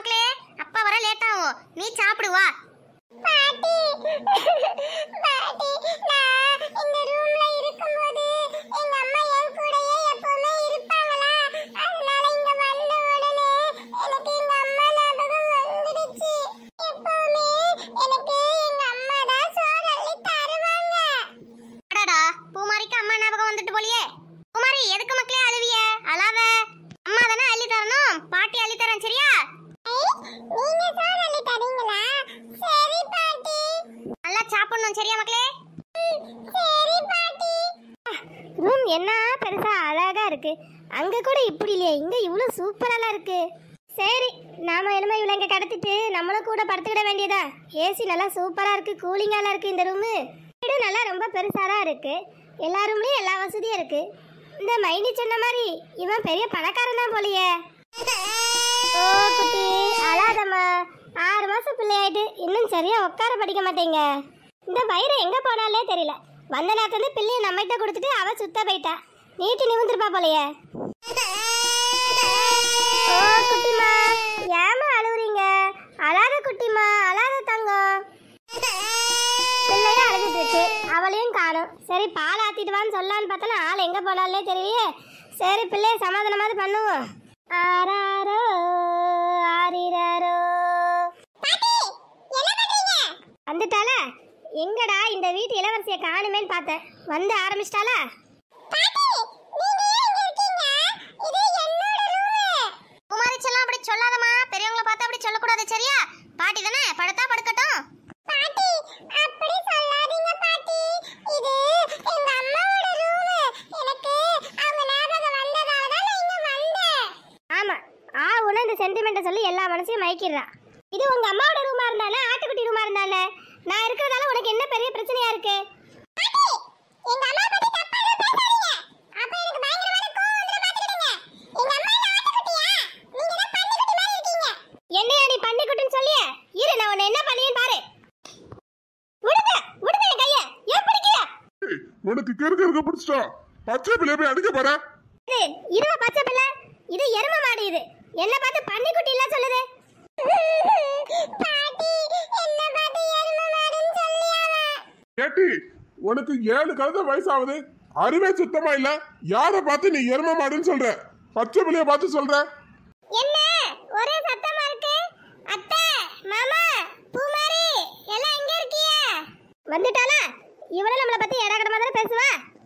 மக்களே அப்பா வர லேட் ஆகும் நீ சாப்பிடு வா பாட்டி பாட்டி நான் இந்த ரூம்ல இருக்கும்போது எங்க அம்மா என் கூடயே எப்பவுமே இருப்பாங்களா அதனால இங்க வந்த உடனே எனக்கு எங்க அம்மா ஞாபகம் வந்துடுச்சு எப்பவுமே எனக்கு எங்க அம்மா தான் சோறு அள்ளி தருவாங்க அடடா பூமாரிக்கு அம்மா ஞாபகம் வந்துட்டு போலியே பூமாரி எதுக்கு மக்களே அழுவிய அழாத அம்மா தானே அள்ளி தரணும் பாட்டி அள்ளி தரேன் சரியா ஐ, நீங்க சோறு அள்ளி தரீங்களா சரி பாட்டி நல்லா சாப்பிடணும் சரியா மக்களே சரி பாட்டி ரூம் என்ன பெருசா அழகா இருக்கு அங்க கூட இப்படி இல்லையே இங்க இவ்வளவு சூப்பராலாம் இருக்கு சரி நாம என்னமோ இவ்வளோ இங்க கடத்திட்டு நம்மளும் கூட படுத்துக்கிட வேண்டியதா ஏசி நல்லா சூப்பரா இருக்கு கூலிங்காலாம் இருக்கு இந்த ரூமு வீடு நல்லா ரொம்ப பெருசா தான் இருக்கு எல்லா ரூம்லயும் எல்லா வசதியும் இருக்கு இந்த மைனி சொன்ன மாதிரி இவன் பெரிய பணக்காரன் தான் போலியே ஓ குட்டி அழாதம்மா ஆறு மாசம் பிள்ளையாயிட்டு இன்னும் சரியா உட்கார படிக்க மாட்டேங்க இந்த வயிறு எங்க போனாலே தெரியல வந்த நேரத்துல இருந்து பிள்ளைய நம்மகிட்ட கொடுத்துட்டு அவ சுத்த போயிட்டா நீட்டி நிமிந்திருப்பா போலயே ஓ குட்டிமா ஏமா அழுவுறீங்க அழாத குட்டிமா அழாத தங்கம் பிள்ளையும் அழுதுட்டு இருக்கு அவளையும் காணும் சரி பால் ஆத்திட்டு வான்னு சொல்லலான்னு பார்த்தா ஆள் எங்க போனாலே தெரியலையே சரி பிள்ளைய சமாதானமாவது பண்ணுவோம் ஆராரோ ஆரிராரோ வந்துட்டால எங்கடா இந்த வீட்டு இளவரசியை காணுமேன்னு பார்த்தேன் வந்து ஆரம்பிச்சிட்டாளா குமாரி செல்லம் அப்படி சொல்லாதம்மா பெரியவங்கள பார்த்து அப்படி சொல்லக்கூடாது சரியா பாட்டி தானே படுத்தா படுக்கட்டும் பாட்டி அப்படி சொல்லாதீங்க பாட்டி இது எங்க அம்மாவோட ரூம் எனக்கு அவங்க ஞாபகம் வந்ததால தான் நான் இங்க வந்தேன் ஆமா ஆ உன இந்த சென்டிமெண்ட்டை சொல்லி எல்லா மனசையும் மயக்கிடுறா இது உங்க அம்மாவோட ரூமா இருந்தானே ஆட்டுக்குட்டி ரூமா இருந்தானே நான் இருக்கிறதால உனக்கு என்ன பெரிய பிரச்சனையா இருக்கு பாட்டி எங்க அம்மா பத்தி தப்பா எதுவும் பேசாதீங்க அப்ப எனக்கு பயங்கரமான கோவம் வந்துரும் பாத்துக்கிடுங்க எங்க அம்மா என்ன ஆட்டுக்குட்டியா நீங்க தான் பன்னிக்குட்டி மாதிரி இருக்கீங்க என்னையா நீ பண்ணிக்குட்டுன்னு சொல்லிய இரு நான் உன்னை என்ன பண்ணியேன்னு பாரு விடுங்க விடுங்க என் கைய ஏன் பிடிக்கல ஏய், உனக்கு கிறுக்கு இருக்க பிடிச்சிட்டா பச்சை பிள்ளைய போய் அடிக்க போற இது இதுவா பச்சை பிள்ளை இது எரும மாடு இது என்ன பார்த்து பன்னிக்குட்டி இல்ல சொல்லுது பாட்டி என்ன பாட்டி எருமை மாடுன்னு சொல்லியாவ ஏட்டி உனக்கு ஏழு கழுத வயசாகுது அறிவே சுத்தமா இல்ல யார பார்த்து நீ எரும மாடுன்னு சொல்ற பச்சை பிள்ளைய பார்த்து சொல்ற என்ன ஒரே சத்தமா இருக்கு அத்தை மாமா பூமாரி எல்லாம் எங்க இருக்கீங்க வந்துட்டாளா இவளும் நம்மள பத்தி இடகடமா தானே பேசுவா